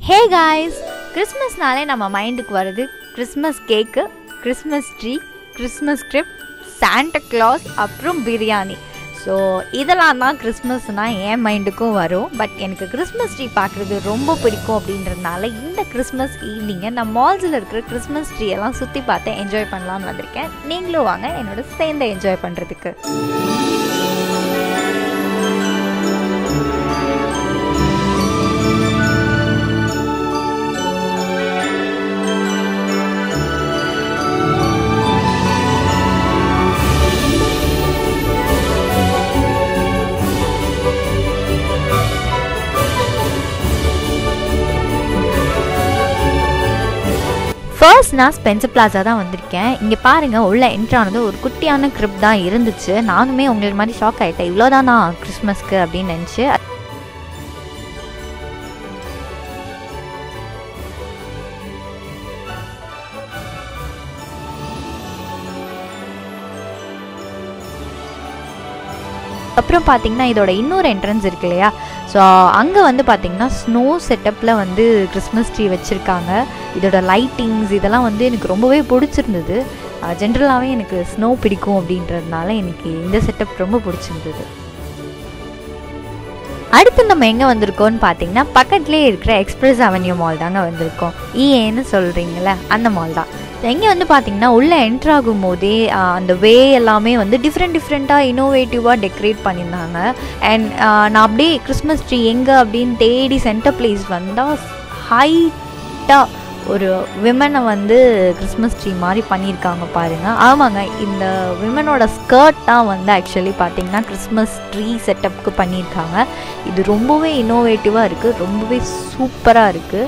hey guys கிறிஸ்மஸ்னாலே நம்ம மைண்டுக்கு வருது Christmas cake Christmas tree Christmas trip Santa Claus அப்புறம் பிரியாணி ஸோ இதெல்லாம் தான் கிறிஸ்மஸ்னால் என் மைண்டுக்கும் வரும் பட் எனக்கு கிறிஸ்மஸ் ட்ரீ பார்க்குறது ரொம்ப பிடிக்கும் அப்படின்றதுனால இந்த கிறிஸ்மஸ் ஈவினிங்கை நான் மால்ஸில் இருக்கிற கிறிஸ்மஸ் ட்ரீ எல்லாம் சுற்றி பார்த்து என்ஜாய் பண்ணலான்னு வந்திருக்கேன் நீங்களும் வாங்க என்னோட சேர்ந்து என்ஜாய் பண்ணுறதுக்கு ஃபர்ஸ்ட் நான் ஸ்பென்சர் பிளாசா தான் வந்திருக்கேன் இங்கே பாருங்கள் உள்ள என்ட்ரானது ஒரு குட்டியான க்ரிப் தான் இருந்துச்சு நானுமே உங்களுக்கு மாதிரி ஷாக் ஆகிட்டேன் இவ்வளோதானா கிறிஸ்மஸ்க்கு அப்படின்னு நினச்சி அப்புறம் பார்த்தீங்கன்னா இதோட இன்னொரு என்ட்ரன்ஸ் இருக்கு இல்லையா ஸோ அங்கே வந்து பார்த்தீங்கன்னா ஸ்னோ செட்டப்பில் வந்து கிறிஸ்மஸ் ட்ரீ வச்சுருக்காங்க இதோட லைட்டிங்ஸ் இதெல்லாம் வந்து எனக்கு ரொம்பவே பிடிச்சிருந்தது ஜென்ரலாகவே எனக்கு ஸ்னோ பிடிக்கும் அப்படின்றதுனால எனக்கு இந்த செட்டப் ரொம்ப பிடிச்சிருந்தது அடுத்து நம்ம எங்கே வந்திருக்கோம்னு பார்த்தீங்கன்னா பக்கத்துலேயே இருக்கிற எக்ஸ்பிரஸ் அவென்யூ மால் தாங்க வந்திருக்கோம் இஏன்னு சொல்கிறீங்களே அந்த மால் தான் இங்கே வந்து பார்த்தீங்கன்னா உள்ளே என்ட்ரு ஆகும் போதே அந்த வே எல்லாமே வந்து டிஃப்ரெண்ட் டிஃப்ரெண்ட்டாக இனோவேட்டிவாக டெக்கரேட் பண்ணியிருந்தாங்க அண்ட் நான் அப்படியே கிறிஸ்மஸ் ட்ரீ எங்கே அப்படின்னு தேடி சென்டர் பிளேஸ் வந்தால் ஹைட்டாக ஒரு விமனை வந்து கிறிஸ்மஸ் ட்ரீ மாதிரி பண்ணியிருக்காங்க பாருங்கள் ஆமாங்க இந்த விமனோட ஸ்கர்ட் தான் வந்து ஆக்சுவலி பார்த்தீங்கன்னா கிறிஸ்மஸ் ட்ரீ செட்டப்புக்கு பண்ணியிருக்காங்க இது ரொம்பவே இன்னோவேட்டிவாக இருக்குது ரொம்பவே சூப்பராக இருக்குது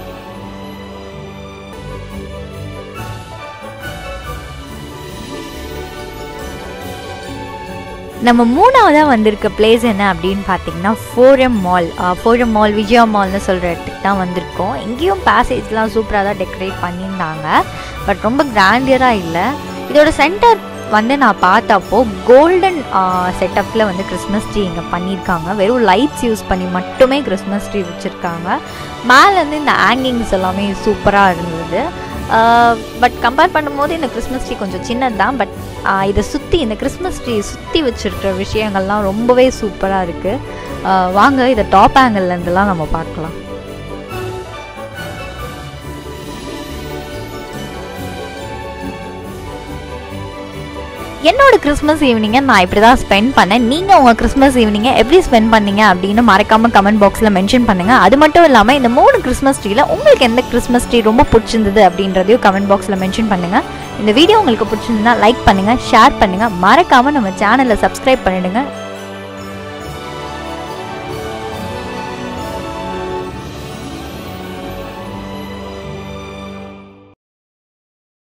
நம்ம மூணாவதாக வந்திருக்க பிளேஸ் என்ன அப்படின்னு பார்த்தீங்கன்னா Forum Mall Forum Mall Vijaya மால்னு சொல்கிற இடத்துக்கு தான் வந்திருக்கோம் இங்கேயும் பேசேஜ்லாம் சூப்பராக தான் டெக்கரேட் பண்ணியிருந்தாங்க பட் ரொம்ப கிராண்டியராக இல்லை இதோட சென்டர் வந்து நான் பார்த்தப்போ கோல்டன் செட்டப்பில் வந்து கிறிஸ்மஸ் ட்ரீ இங்கே பண்ணியிருக்காங்க வெறும் லைட்ஸ் யூஸ் பண்ணி மட்டுமே கிறிஸ்மஸ் ட்ரீ வச்சுருக்காங்க மேலேருந்து இந்த ஹேங்கிங்ஸ் எல்லாமே சூப்பராக இருந்தது பட் கம்பேர் பண்ணும்போது இந்த கிறிஸ்மஸ் ட்ரீ கொஞ்சம் சின்னது தான் பட் இதை சுற்றி இந்த கிறிஸ்மஸ் ட்ரீ சுற்றி வச்சுருக்கிற விஷயங்கள்லாம் ரொம்பவே சூப்பராக இருக்குது வாங்க இதை டாப் ஆங்கிள்லேருந்துலாம் நம்ம பார்க்கலாம் என்னோட கிறிஸ்மஸ் ஈவினிங்கை நான் இப்படி தான் ஸ்பெண்ட் பண்ணேன் நீங்கள் உங்கள் கிறிஸ்மஸ் ஈவினிங்கை எப்படி ஸ்பெண்ட் பண்ணீங்க அப்படின்னு மறக்காமல் கமெண்ட் பாக்ஸில் மென்ஷன் பண்ணுங்கள் அது மட்டும் இல்லாமல் இந்த மூணு கிறிஸ்மஸ் ட்ரீல உங்களுக்கு எந்த கிறிஸ்மஸ் ட்ரீ ரொம்ப பிடிச்சிருந்தது அப்படின்றதையும் கமெண்ட் பாக்ஸில் மென்ஷன் பண்ணுங்கள் இந்த வீடியோ உங்களுக்கு பிடிச்சிருந்தா லைக் பண்ணுங்கள் ஷேர் பண்ணுங்கள் மறக்காமல் நம்ம சேனலை சப்ஸ்கிரைப் பண்ணிடுங்க